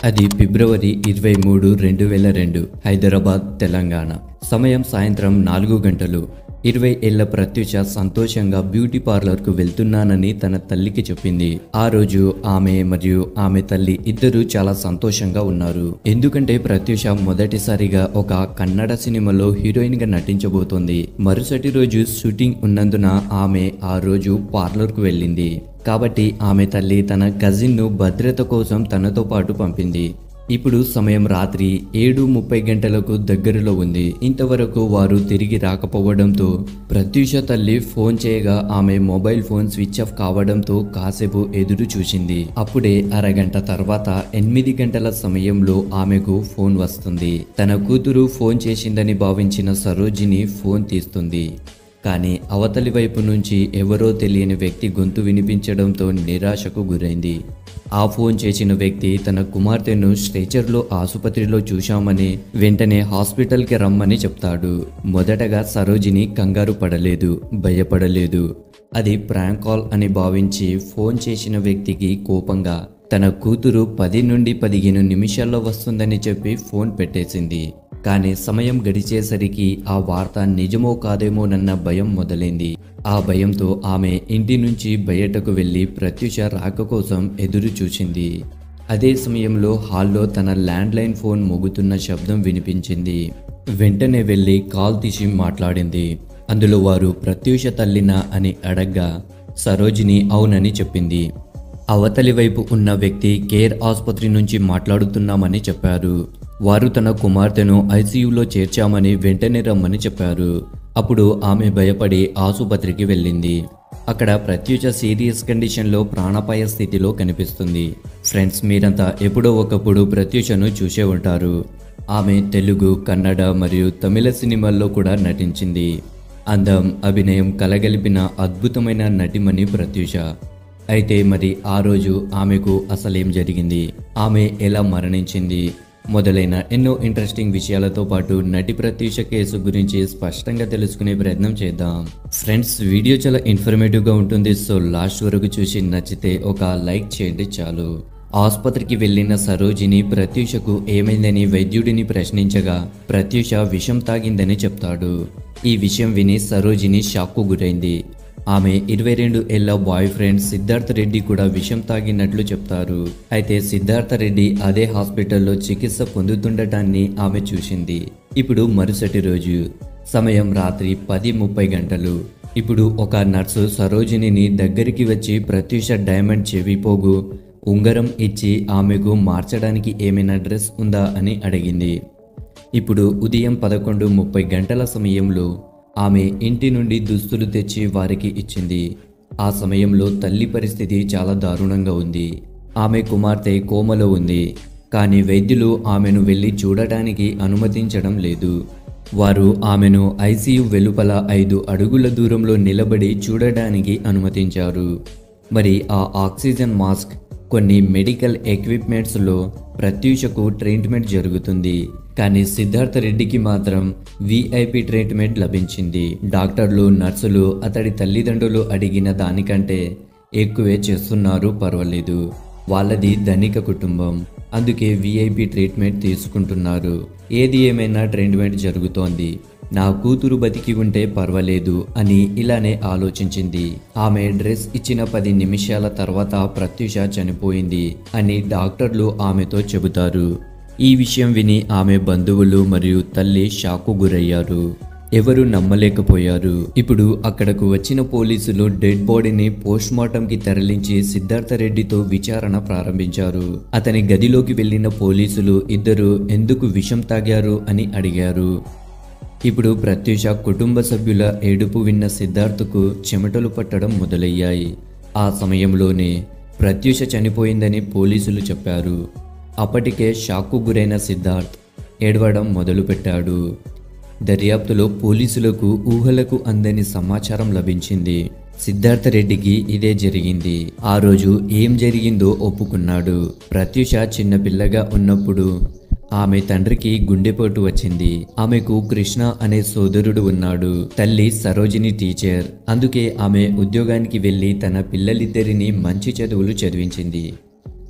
అది ఫిబ్రవరి ఇరవై మూడు రెండు వేల రెండు హైదరాబాద్ తెలంగాణ సమయం సాయంత్రం నాలుగు గంటలు ఇరవై ఏళ్ల ప్రత్యూష సంతోషంగా బ్యూటీ పార్లర్కు వెళ్తున్నానని తన తల్లికి చెప్పింది ఆ రోజు ఆమె మరియు ఆమె తల్లి ఇద్దరు చాలా సంతోషంగా ఉన్నారు ఎందుకంటే ప్రత్యూష మొదటిసారిగా ఒక కన్నడ సినిమాలో హీరోయిన్ గా నటించబోతోంది మరుసటి రోజు షూటింగ్ ఉన్నందున ఆమె ఆ రోజు పార్లర్కు వెళ్ళింది కాబట్టి ఆమె తల్లి తన కజిన్ను భద్రత కోసం తనతో పాటు పంపింది ఇప్పుడు సమయం రాత్రి ఏడు ముప్పై గంటలకు దగ్గరలో ఉంది ఇంతవరకు వారు తిరిగి రాకపోవడంతో ప్రత్యూష తల్లి ఫోన్ చేయగా ఆమె మొబైల్ ఫోన్ స్విచ్ ఆఫ్ కావడంతో కాసేపు ఎదురు చూసింది అప్పుడే అరగంట తర్వాత ఎనిమిది గంటల సమయంలో ఆమెకు ఫోన్ వస్తుంది తన కూతురు ఫోన్ చేసిందని భావించిన సరోజిని ఫోన్ తీస్తుంది కానీ అవతలి వైపు నుంచి ఎవరో తెలియని వ్యక్తి గొంతు వినిపించడంతో నిరాశకు గురైంది ఆ ఫోన్ చేసిన వ్యక్తి తన కుమార్తెను స్ట్రెచర్లో ఆసుపత్రిలో చూశామని వెంటనే హాస్పిటల్కి రమ్మని చెప్తాడు మొదటగా సరోజిని కంగారు పడలేదు భయపడలేదు అది ప్రాంక్ కాల్ అని భావించి ఫోన్ చేసిన వ్యక్తికి కోపంగా తన కూతురు పది నుండి పదిహేను నిమిషాల్లో వస్తుందని చెప్పి ఫోన్ పెట్టేసింది కానీ సమయం గడిచేసరికి ఆ వార్త నిజమో కాదేమోనన్న భయం మొదలైంది ఆ భయంతో ఆమె ఇంటి నుంచి బయటకు వెళ్ళి ప్రత్యూష రాక కోసం ఎదురు చూసింది అదే సమయంలో హాల్లో తన ల్యాండ్లైన్ ఫోన్ మోగుతున్న శబ్దం వినిపించింది వెంటనే వెళ్ళి కాల్ తీసి మాట్లాడింది అందులో వారు ప్రత్యూష తల్లినా అని అడగ్గా సరోజిని అవునని చెప్పింది అవతలి వైపు ఉన్న వ్యక్తి కేర్ ఆసుపత్రి నుంచి మాట్లాడుతున్నామని చెప్పారు వారు తన కుమార్తెను ఐసీయూలో చేర్చామని వెంటనే రమ్మని చెప్పారు అప్పుడు ఆమె భయపడి ఆసుపత్రికి వెళ్ళింది అక్కడ ప్రత్యూష సీరియస్ కండిషన్లో ప్రాణాపాయ స్థితిలో కనిపిస్తుంది ఫ్రెండ్స్ మీరంతా ఎప్పుడో ఒకప్పుడు ప్రత్యూషను చూసే ఉంటారు ఆమె తెలుగు కన్నడ మరియు తమిళ సినిమాల్లో కూడా నటించింది అందం అభినయం కలగలిపిన అద్భుతమైన నటిమణి ప్రత్యూష అయితే మరి ఆ రోజు ఆమెకు అసలేం జరిగింది ఆమె ఎలా మరణించింది మొదలైన ఎన్నో ఇంట్రెస్టింగ్ విషయాలతో పాటు నటి ప్రత్యూష కేసు గురించి స్పష్టంగా తెలుసుకునే ప్రయత్నం చేద్దాం ఫ్రెండ్స్ వీడియో చాలా ఇన్ఫర్మేటివ్గా ఉంటుంది సో లాస్ట్ వరకు చూసి నచ్చితే ఒక లైక్ చేయండి చాలు ఆసుపత్రికి వెళ్ళిన సరోజిని ప్రత్యూషకు ఏమైందని వైద్యుడిని ప్రశ్నించగా ప్రత్యూష విషం తాగిందని చెప్తాడు ఈ విషయం విని సరోజిని షాక్కు గురైంది ఆమె ఇరవై రెండు ఏళ్ల బాయ్ ఫ్రెండ్ సిద్ధార్థ రెడ్డి కూడా విషం తాగినట్లు చెప్తారు అయితే సిద్ధార్థ రెడ్డి అదే హాస్పిటల్లో చికిత్స పొందుతుండటాన్ని ఆమె చూసింది ఇప్పుడు మరుసటి రోజు సమయం రాత్రి పది ముప్పై గంటలు ఇప్పుడు ఒక నర్సు సరోజినిని దగ్గరికి వచ్చి ప్రత్యూష డైమండ్ చెవిపోగు ఉంగరం ఇచ్చి ఆమెకు మార్చడానికి ఏమైనా డ్రెస్ ఉందా అని అడిగింది ఇప్పుడు ఉదయం పదకొండు ముప్పై గంటల సమయంలో ఆమె ఇంటి నుండి దుస్తులు తెచ్చి వారికి ఇచ్చింది ఆ సమయంలో తల్లి పరిస్థితి చాలా దారుణంగా ఉంది ఆమె కుమార్తె కోమలో ఉంది కానీ వైద్యులు ఆమెను వెళ్ళి చూడటానికి అనుమతించడం లేదు వారు ఆమెను ఐసీయూ వెలుపల ఐదు అడుగుల దూరంలో నిలబడి చూడడానికి అనుమతించారు మరి ఆ ఆక్సిజన్ మాస్క్ కొన్ని మెడికల్ ఎక్విప్మెంట్స్లో ప్రత్యూషకు ట్రీట్మెంట్ జరుగుతుంది కానీ సిద్ధార్థ రెడ్డికి మాత్రం విఐపి ట్రీట్మెంట్ లభించింది డాక్టర్లు నర్సులు అతడి తల్లిదండ్రులు అడిగిన దానికంటే ఎక్కువే చేస్తున్నారు పర్వాలేదు వాళ్ళది ధనిక కుటుంబం అందుకే విఐపి ట్రీట్మెంట్ తీసుకుంటున్నారు ఏది ఏమైనా ట్రీట్మెంట్ జరుగుతోంది నా కూతురు బతికి ఉంటే పర్వాలేదు అని ఇలానే ఆలోచించింది ఆమె డ్రెస్ ఇచ్చిన పది నిమిషాల తర్వాత ప్రత్యూష చనిపోయింది అని డాక్టర్లు ఆమెతో చెబుతారు ఈ విషయం విని ఆమె బంధువులు మరియు తల్లి షాకు గురయ్యారు ఎవరు నమ్మలేకపోయారు ఇప్పుడు అక్కడకు వచ్చిన పోలీసులు డెడ్ బాడీని పోస్ట్మార్టంకి తరలించి సిద్ధార్థ రెడ్డితో విచారణ ప్రారంభించారు అతని గదిలోకి వెళ్ళిన పోలీసులు ఇద్దరు ఎందుకు విషం తాగారు అని అడిగారు ఇప్పుడు ప్రత్యూష కుటుంబ సభ్యుల ఏడుపు విన్న సిద్ధార్థకు చెమటలు పట్టడం మొదలయ్యాయి ఆ సమయంలోనే ప్రత్యూష చనిపోయిందని పోలీసులు చెప్పారు అప్పటికే షాక్కు గురైన సిద్ధార్థ్ ఏడవడం మొదలుపెట్టాడు దర్యాప్తులో పోలీసులకు ఊహలకు అందని సమాచారం లభించింది సిద్ధార్థ రెడ్డికి ఇదే జరిగింది ఆ రోజు ఏం జరిగిందో ఒప్పుకున్నాడు ప్రత్యూష చిన్నపిల్లగా ఉన్నప్పుడు ఆమె తండ్రికి గుండెపోటు వచ్చింది ఆమెకు కృష్ణ అనే సోదరుడు ఉన్నాడు తల్లి సరోజిని టీచర్ అందుకే ఆమె ఉద్యోగానికి వెళ్ళి తన పిల్లలిద్దరిని మంచి చదువులు చదివించింది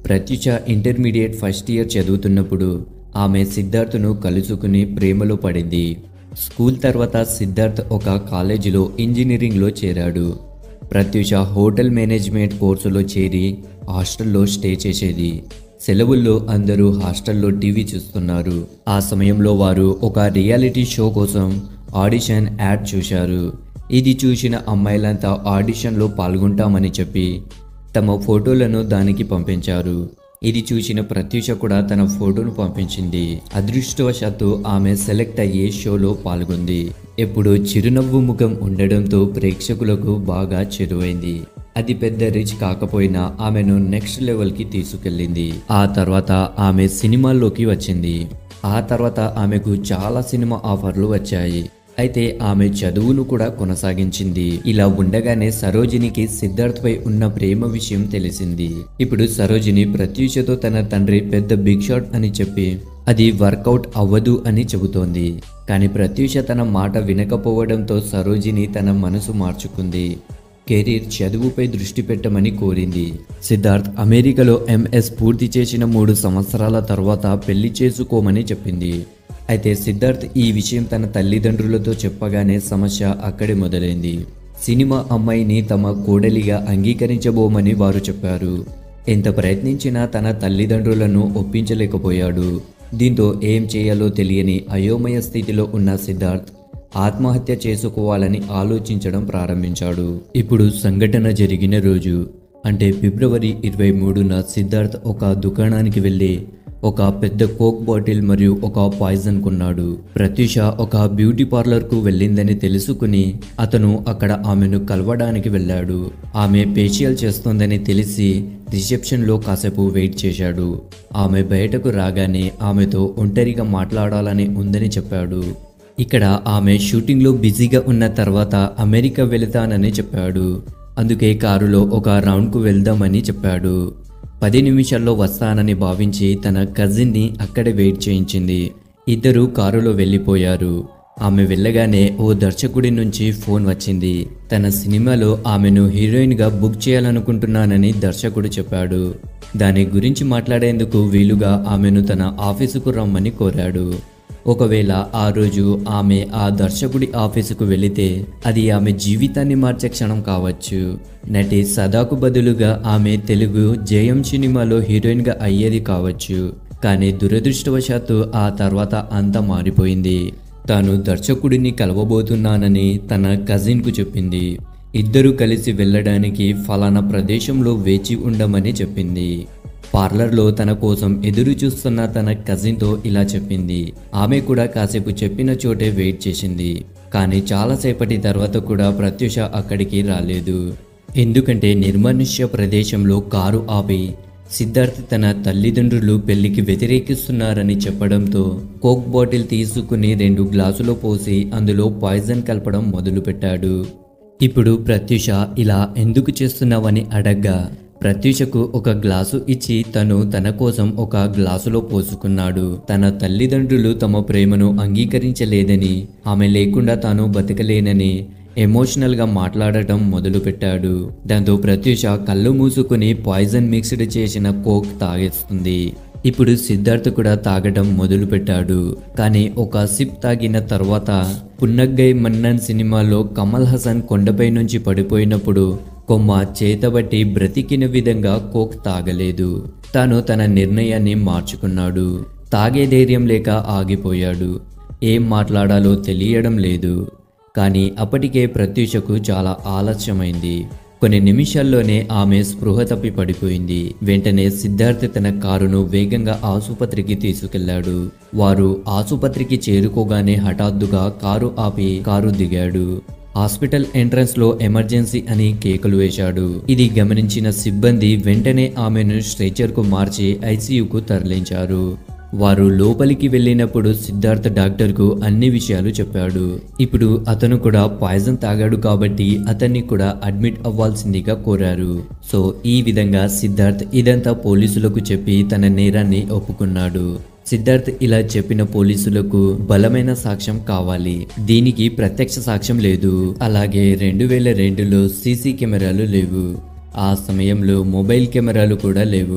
ప్రత్యుష ఇంటర్మీడియట్ ఫస్ట్ ఇయర్ చదువుతున్నప్పుడు ఆమె సిద్ధార్థ్ను కలుసుకుని ప్రేమలో పడింది స్కూల్ తర్వాత సిద్ధార్థ్ ఒక కాలేజీలో ఇంజనీరింగ్లో చేరాడు ప్రత్యూష హోటల్ మేనేజ్మెంట్ కోర్సులో చేరి హాస్టల్లో స్టే చేసేది సెలవుల్లో అందరూ హాస్టల్లో టీవీ చూస్తున్నారు ఆ సమయంలో వారు ఒక రియాలిటీ షో కోసం ఆడిషన్ యాడ్ చూశారు ఇది చూసిన అమ్మాయిలంతా ఆడిషన్లో పాల్గొంటామని చెప్పి తమ ఫోటోలను దానికి పంపించారు ఇది చూసిన ప్రత్యూష కూడా తన ఫోటోను పంపించింది అదృష్టవశాత్తు ఆమె సెలెక్ట్ అయ్యి షోలో పాల్గొంది ఎప్పుడు చిరునవ్వు ముఖం ఉండడంతో ప్రేక్షకులకు బాగా చెరువైంది అది పెద్ద రిచ్ కాకపోయినా ఆమెను నెక్స్ట్ లెవెల్కి తీసుకెళ్ళింది ఆ తర్వాత ఆమె సినిమాల్లోకి వచ్చింది ఆ తర్వాత ఆమెకు చాలా సినిమా ఆఫర్లు వచ్చాయి అయితే ఆమె చదువును కూడా కొనసాగించింది ఇలా ఉండగానే సరోజినికి సిద్ధార్థ్ పై ఉన్న ప్రేమ విషయం తెలిసింది ఇప్పుడు సరోజిని ప్రత్యూషతో తన తండ్రి పెద్ద బిగ్ షాట్ అని చెప్పి అది వర్కౌట్ అవ్వదు అని చెబుతోంది కానీ ప్రత్యూష తన మాట వినకపోవడంతో సరోజిని తన మనసు మార్చుకుంది కెరీర్ చదువుపై దృష్టి పెట్టమని కోరింది సిద్ధార్థ్ అమెరికాలో ఎంఎస్ పూర్తి చేసిన మూడు సంవత్సరాల తర్వాత పెళ్లి చేసుకోమని చెప్పింది అయితే సిద్ధార్థ్ ఈ విషయం తన తల్లిదండ్రులతో చెప్పగానే సమస్య అక్కడే మొదలైంది సినిమా అమ్మాయిని తమ కోడలిగా అంగీకరించబోమని వారు చెప్పారు ఎంత ప్రయత్నించినా తన తల్లిదండ్రులను ఒప్పించలేకపోయాడు దీంతో ఏం చేయాలో తెలియని అయోమయ స్థితిలో ఉన్న సిద్ధార్థ్ ఆత్మహత్య చేసుకోవాలని ఆలోచించడం ప్రారంభించాడు ఇప్పుడు సంఘటన జరిగిన రోజు అంటే ఫిబ్రవరి ఇరవై మూడున సిద్ధార్థ్ ఒక దుకాణానికి వెళ్ళి ఒక పెద్ద కోక్ బాటిల్ మరియు ఒక పాయిజన్ కొన్నాడు ప్రత్యూష ఒక బ్యూటీ పార్లర్కు వెళ్ళిందని తెలుసుకుని అతను అక్కడ ఆమెను కలవడానికి వెళ్ళాడు ఆమె ఫేషియల్ చేస్తోందని తెలిసి రిసెప్షన్లో కాసేపు వెయిట్ చేశాడు ఆమె బయటకు రాగానే ఆమెతో ఒంటరిగా మాట్లాడాలని ఉందని చెప్పాడు ఇక్కడ ఆమె షూటింగ్లో బిజీగా ఉన్న తర్వాత అమెరికా వెళతానని చెప్పాడు అందుకే కారులో ఒక రౌండ్కు వెళ్దామని చెప్పాడు పది నిమిషాల్లో వస్తానని భావించి తన కజిన్ని అక్కడే వెయిట్ చేయించింది ఇద్దరు కారులో వెళ్ళిపోయారు ఆమె వెళ్ళగానే ఓ దర్శకుడి నుంచి ఫోన్ వచ్చింది తన సినిమాలో ఆమెను హీరోయిన్గా బుక్ చేయాలనుకుంటున్నానని దర్శకుడు చెప్పాడు దాని గురించి మాట్లాడేందుకు వీలుగా ఆమెను తన ఆఫీసుకు రమ్మని కోరాడు ఒకవేళ ఆ రోజు ఆమె ఆ దర్శకుడి ఆఫీసుకు వెళితే అది ఆమె జీవితాన్ని మార్చే క్షణం కావచ్చు నటి సదాకు బదులుగా ఆమె తెలుగు జయం సినిమాలో హీరోయిన్గా అయ్యేది కావచ్చు కానీ దురదృష్టవశాత్తు ఆ తర్వాత అంతా మారిపోయింది తాను దర్శకుడిని కలవబోతున్నానని తన కజిన్కు చెప్పింది ఇద్దరు కలిసి వెళ్ళడానికి ఫలానా ప్రదేశంలో వేచి ఉండమని చెప్పింది పార్లర్లో తన కోసం ఎదురు చూస్తున్న తన కజిన్తో ఇలా చెప్పింది ఆమె కూడా కాసేపు చెప్పిన చోటే వెయిట్ చేసింది కానీ చాలాసేపటి తర్వాత కూడా ప్రత్యూష అక్కడికి రాలేదు ఎందుకంటే నిర్మానుష్య ప్రదేశంలో కారు ఆపి సిద్ధార్థ్ తన తల్లిదండ్రులు పెళ్లికి వ్యతిరేకిస్తున్నారని చెప్పడంతో కోక్ బాటిల్ తీసుకుని రెండు గ్లాసులో పోసి అందులో పాయిజన్ కలపడం మొదలుపెట్టాడు ఇప్పుడు ప్రత్యూష ఇలా ఎందుకు చేస్తున్నావని అడగ్గా ప్రత్యూషకు ఒక గ్లాసు ఇచ్చి తను తన కోసం ఒక గ్లాసులో పోసుకున్నాడు తన తల్లిదండ్రులు తమ ప్రేమను అంగీకరించలేదని ఆమె లేకుండా తాను బతకలేనని ఎమోషనల్గా మాట్లాడటం మొదలుపెట్టాడు దాంతో ప్రత్యూష కళ్ళు మూసుకుని పాయిజన్ మిక్స్డ్ చేసిన కోక్ తాగేస్తుంది ఇప్పుడు సిద్ధార్థ్ కూడా తాగడం మొదలుపెట్టాడు కానీ ఒక సిప్ తాగిన తర్వాత పున్నగ్గై మన్నన్ సినిమాలో కమల్ హసన్ కొండపై నుంచి పడిపోయినప్పుడు కొమ్మ చేతబట్టి బ్రతికిన విధంగా కోక్ తాగలేదు తాను తన నిర్ణయాన్ని మార్చుకున్నాడు తాగే ధైర్యం లేక ఆగిపోయాడు ఏం మాట్లాడాలో తెలియడం లేదు కానీ అప్పటికే ప్రత్యూషకు చాలా ఆలస్యమైంది కొన్ని నిమిషాల్లోనే ఆమె స్పృహ తప్పి పడిపోయింది వెంటనే సిద్ధార్థ్ తన కారును వేగంగా ఆసుపత్రికి తీసుకెళ్లాడు వారు ఆసుపత్రికి చేరుకోగానే హఠాత్తుగా కారు ఆపి కారు దిగాడు హాస్పిటల్ ఎంట్రన్స్ లో ఎమర్జెన్సీ అని కేకలు వేశాడు ఇది గమనించిన సిబ్బంది వెంటనే ఆమెను స్ట్రెచర్ కు మార్చి ఐసీయూకు తరలించారు వారు లోపలికి వెళ్ళినప్పుడు సిద్ధార్థ్ డాక్టర్కు అన్ని విషయాలు చెప్పాడు ఇప్పుడు అతను కూడా పాయిజన్ తాగాడు కాబట్టి అతన్ని కూడా అడ్మిట్ అవ్వాల్సిందిగా కోరారు సో ఈ విధంగా సిద్ధార్థ్ ఇదంతా పోలీసులకు చెప్పి తన నేరాన్ని ఒప్పుకున్నాడు సిద్ధార్థ్ ఇలా చెప్పిన పోలీసులకు బలమైన సాక్ష్యం కావాలి దీనికి ప్రత్యక్ష సాక్ష్యం లేదు అలాగే రెండు వేల రెండులో సీసీ కెమెరాలు లేవు ఆ సమయంలో మొబైల్ కెమెరాలు కూడా లేవు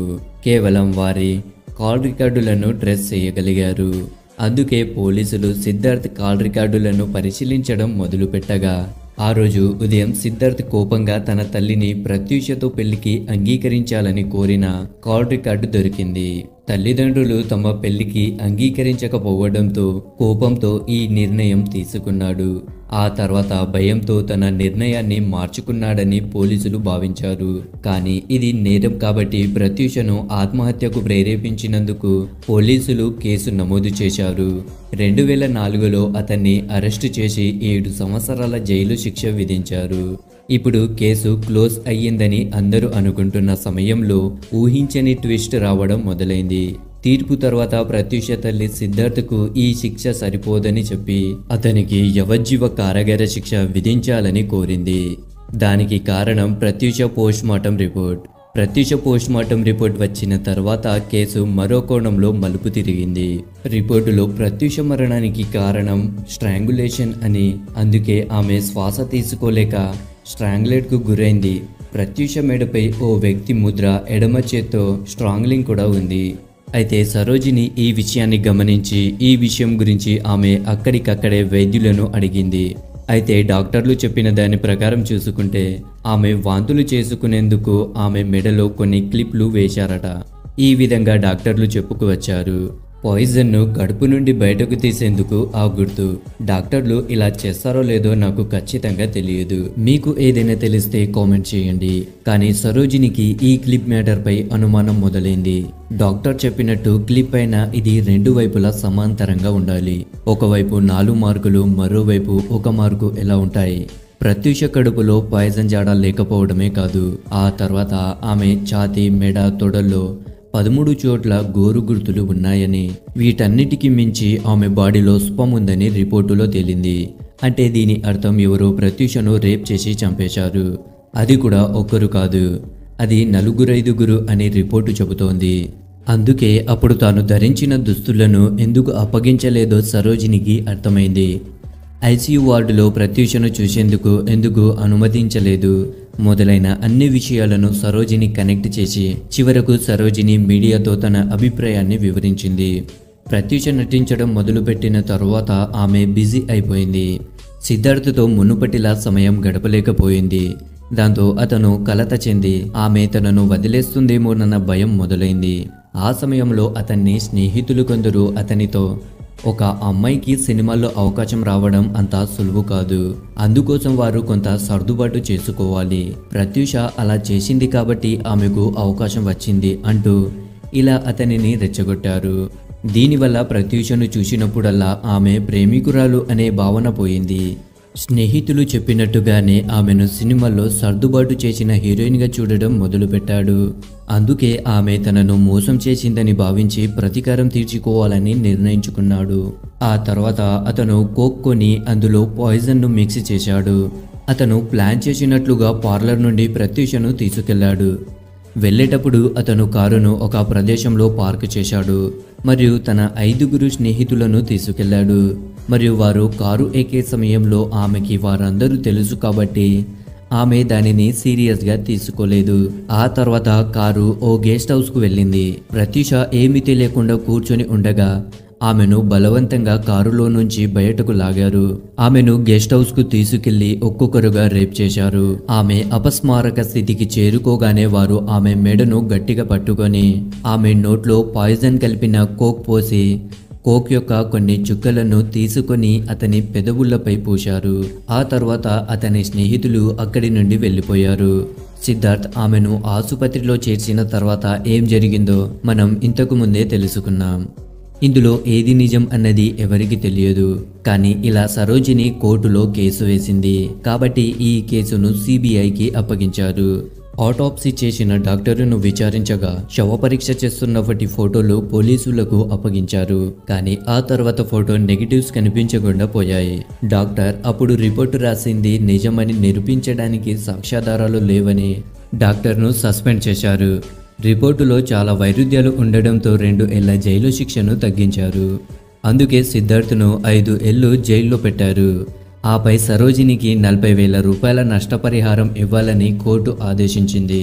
కేవలం వారి కాల్ రికార్డులను ట్రేస్ చేయగలిగారు అందుకే పోలీసులు సిద్ధార్థ్ కాల్ రికార్డులను పరిశీలించడం మొదలుపెట్టగా ఆ రోజు ఉదయం సిద్ధార్థ్ కోపంగా తన తల్లిని ప్రత్యూషతో పెళ్లికి అంగీకరించాలని కోరిన కాల్ రికార్డు దొరికింది తల్లిదండ్రులు తమ పెళ్లికి అంగీకరించకపోవడంతో కోపంతో ఈ నిర్ణయం తీసుకున్నాడు ఆ తర్వాత భయంతో తన నిర్ణయాన్ని మార్చుకున్నాడని పోలీసులు భావించారు కానీ ఇది నేరం కాబట్టి ప్రత్యూషను ఆత్మహత్యకు ప్రేరేపించినందుకు పోలీసులు కేసు నమోదు చేశారు రెండు వేల నాలుగులో అతన్ని అరెస్టు చేసి ఏడు సంవత్సరాల జైలు శిక్ష విధించారు ఇప్పుడు కేసు క్లోజ్ అయ్యిందని అందరూ అనుకుంటున్న సమయంలో ఊహించని ట్విస్ట్ రావడం మొదలైంది తీర్పు తర్వాత ప్రత్యూష తల్లి సిద్ధార్థకు ఈ శిక్ష సరిపోదని చెప్పి అతనికి యవజ్జీవ కారాగార శిక్ష విధించాలని కోరింది దానికి కారణం Pratyusha postmortem report Pratyusha postmortem report వచ్చిన తర్వాత కేసు మరో కోణంలో మలుపు తిరిగింది రిపోర్టులో ప్రత్యూష మరణానికి కారణం స్ట్రాంగులేషన్ అని అందుకే ఆమె శ్వాస తీసుకోలేక స్ట్రాంగ్లెట్కు గురైంది ప్రత్యూష మెడపై ఓ వ్యక్తి ముద్ర ఎడమ చేత్తో స్ట్రాంగ్లింగ్ కూడా ఉంది అయితే సరోజిని ఈ విషయాన్ని గమనించి ఈ విషయం గురించి ఆమె అక్కడికక్కడే వైద్యులను అడిగింది అయితే డాక్టర్లు చెప్పిన దాని ప్రకారం చూసుకుంటే ఆమె వాంతులు చేసుకునేందుకు ఆమె మెడలో కొన్ని క్లిప్లు వేశారట ఈ విధంగా డాక్టర్లు చెప్పుకు వచ్చారు పాయిజన్ను కడుపు నుండి బయటకు తీసేందుకు ఆ గుర్తు డాక్టర్లు ఇలా చేస్తారో లేదో నాకు ఖచ్చితంగా తెలియదు మీకు ఏదైనా తెలిస్తే కామెంట్ చేయండి కానీ సరోజినికి ఈ క్లిప్ మ్యాటర్పై అనుమానం మొదలైంది డాక్టర్ చెప్పినట్టు క్లిప్ పైన ఇది రెండు వైపులా సమాంతరంగా ఉండాలి ఒకవైపు నాలుగు మార్కులు మరోవైపు ఒక మార్కు ఎలా ఉంటాయి ప్రత్యూష కడుపులో పాయిజన్ జాడ లేకపోవడమే కాదు ఆ తర్వాత ఆమె ఛాతీ మెడ తొడల్లో పదమూడు చోట్ల గోరు గుర్తులు ఉన్నాయని వీటన్నిటికీ మించి ఆమె బాడీలో స్పమ్ ఉందని రిపోర్టులో తేలింది అంటే దీని అర్థం ఎవరో ప్రత్యూషను రేప్ చేసి చంపేశారు అది కూడా ఒక్కరు కాదు అది నలుగురైదుగురు అని రిపోర్టు చెబుతోంది అందుకే అప్పుడు తాను ధరించిన దుస్తులను ఎందుకు అప్పగించలేదో సరోజినికి అర్థమైంది ఐసీయూ వార్డులో ప్రత్యూషను చూసేందుకు ఎందుకు అనుమతించలేదు మొదలైన అన్ని విషయాలను సరోజిని కనెక్ట్ చేసి చివరకు సరోజిని మీడియాతో తన అభిప్రాయాన్ని వివరించింది ప్రత్యూష నటించడం మొదలుపెట్టిన తరువాత ఆమె బిజీ అయిపోయింది సిద్ధార్థతో మునుపటిలా సమయం గడపలేకపోయింది దాంతో అతను కలత చెంది ఆమె తనను వదిలేస్తుందేమోనన్న భయం మొదలైంది ఆ సమయంలో అతన్ని స్నేహితులు కొందరు అతనితో ఒక అమ్మాయికి సినిమాల్లో అవకాశం రావడం అంత సులువు కాదు అందుకోసం వారు కొంత సర్దుబాటు చేసుకోవాలి ప్రత్యూష అలా చేసింది కాబట్టి ఆమెకు అవకాశం వచ్చింది అంటూ ఇలా అతనిని రెచ్చగొట్టారు దీనివల్ల ప్రత్యూషను చూసినప్పుడల్లా ఆమె ప్రేమికురాలు అనే భావన పోయింది స్నేహితులు చెప్పినట్టుగానే ఆమెను సినిమాల్లో సర్దుబాటు చేసిన హీరోయిన్గా చూడడం మొదలుపెట్టాడు అందుకే ఆమె తనను మోసం చేసిందని భావించి ప్రతీకారం తీర్చుకోవాలని నిర్ణయించుకున్నాడు ఆ తర్వాత అతను కోక్ కొని అందులో పాయిజన్ను మిక్స్ చేశాడు అతను ప్లాన్ చేసినట్లుగా పార్లర్ నుండి ప్రత్యూషను తీసుకెళ్లాడు వెళ్ళేటప్పుడు అతను కారును ఒక ప్రదేశంలో పార్క్ చేశాడు మరియు తన ఐదుగురు స్నేహితులను తీసుకెళ్లాడు మరియు వారు కారు ఎక్కే సమయంలో ఆమెకి వారందరూ తెలుసు కాబట్టి ఆమె దానిని సీరియస్గా తీసుకోలేదు ఆ తర్వాత కారు ఓ గెస్ట్ హౌస్కు వెళ్ళింది ప్రత్యూష ఏమీ తెలియకుండా కూర్చొని ఉండగా ఆమెను బలవంతంగా కారులో నుంచి బయటకు లాగారు ఆమెను గెస్ట్ హౌస్ కు తీసుకెళ్లి ఒక్కొక్కరుగా రేప్ చేశారు ఆమె అపస్మారక స్థితికి చేరుకోగానే వారు ఆమె మెడను గట్టిగా పట్టుకొని ఆమె నోట్లో పాయిజన్ కలిపిన కోక్ పోసి కోక్ యొక్క కొన్ని చుక్కలను తీసుకొని అతని పెదవులపై పూశారు ఆ తర్వాత అతని స్నేహితులు అక్కడి నుండి వెళ్ళిపోయారు సిద్ధార్థ్ ఆమెను ఆసుపత్రిలో చేర్చిన తర్వాత ఏం జరిగిందో మనం ఇంతకు ముందే తెలుసుకున్నాం ఇందులో ఏది నిజం అన్నది ఎవరికి తెలియదు కానీ ఇలా సరోజిని కోర్టులో కేసు వేసింది కాబట్టి ఈ కేసును సిబిఐకి అప్పగించారు ఆటోప్సీ చేసిన డాక్టరును విచారించగా శవ పరీక్ష చేస్తున్నప్పటి ఫోటోలు పోలీసులకు అప్పగించారు కానీ ఆ తర్వాత ఫోటో నెగిటివ్స్ కనిపించకుండా పోయాయి డాక్టర్ అప్పుడు రిపోర్టు రాసింది నిజమని నిరూపించడానికి సాక్ష్యాధారాలు లేవని డాక్టర్ను సస్పెండ్ చేశారు రిపోర్టులో చాలా వైరుధ్యాలు ఉండడంతో రెండు ఏళ్ల జైలు శిక్షను తగ్గించారు అందుకే సిద్ధార్థ్ను ఐదు ఏళ్ళు జైల్లో పెట్టారు ఆపై సరోజినికి నలభై వేల రూపాయల నష్టపరిహారం ఇవ్వాలని కోర్టు ఆదేశించింది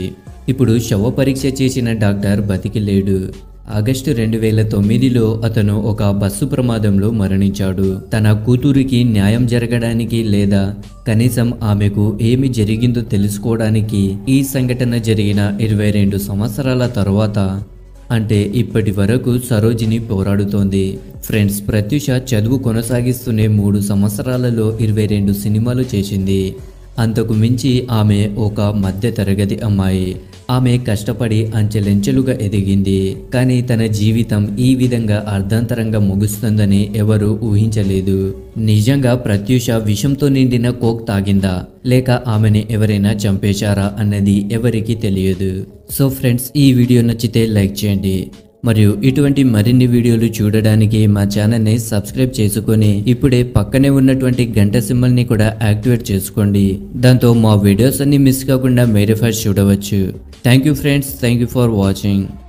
ఇప్పుడు శవ పరీక్ష చేసిన డాక్టర్ బతికి లేడు ఆగస్టు రెండు వేల తొమ్మిదిలో అతను ఒక బస్సు ప్రమాదంలో మరణించాడు తన కూతురికి న్యాయం జరగడానికి లేదా కనీసం ఆమెకు ఏమి జరిగిందో తెలుసుకోవడానికి ఈ సంఘటన జరిగిన ఇరవై రెండు సంవత్సరాల తర్వాత అంటే ఇప్పటి వరకు సరోజిని పోరాడుతోంది ఫ్రెండ్స్ ప్రత్యూష చదువు కొనసాగిస్తూనే మూడు సంవత్సరాలలో ఇరవై రెండు సినిమాలు చేసింది అంతకు మించి ఆమె ఒక మధ్య తరగతి అమ్మాయి ఆమె కష్టపడి అంచెలెంచెలుగా ఎదిగింది కానీ తన జీవితం ఈ విధంగా అర్ధాంతరంగా ముగుస్తుందని ఎవరూ ఊహించలేదు నిజంగా ప్రత్యూష విషంతో నిండిన కోక్ తాగిందా లేక ఆమెని ఎవరైనా చంపేశారా అన్నది ఎవరికీ తెలియదు సో ఫ్రెండ్స్ ఈ వీడియో నచ్చితే లైక్ చేయండి మరియు ఇటువంటి మరిన్ని వీడియోలు చూడడానికి మా ఛానల్ని సబ్స్క్రైబ్ చేసుకొని ఇప్పుడే పక్కనే ఉన్నటువంటి గంట సింబల్ని కూడా యాక్టివేట్ చేసుకోండి దాంతో మా వీడియోస్ అన్ని మిస్ కాకుండా మీరే ఫస్ట్ చూడవచ్చు thank you friends thank you for watching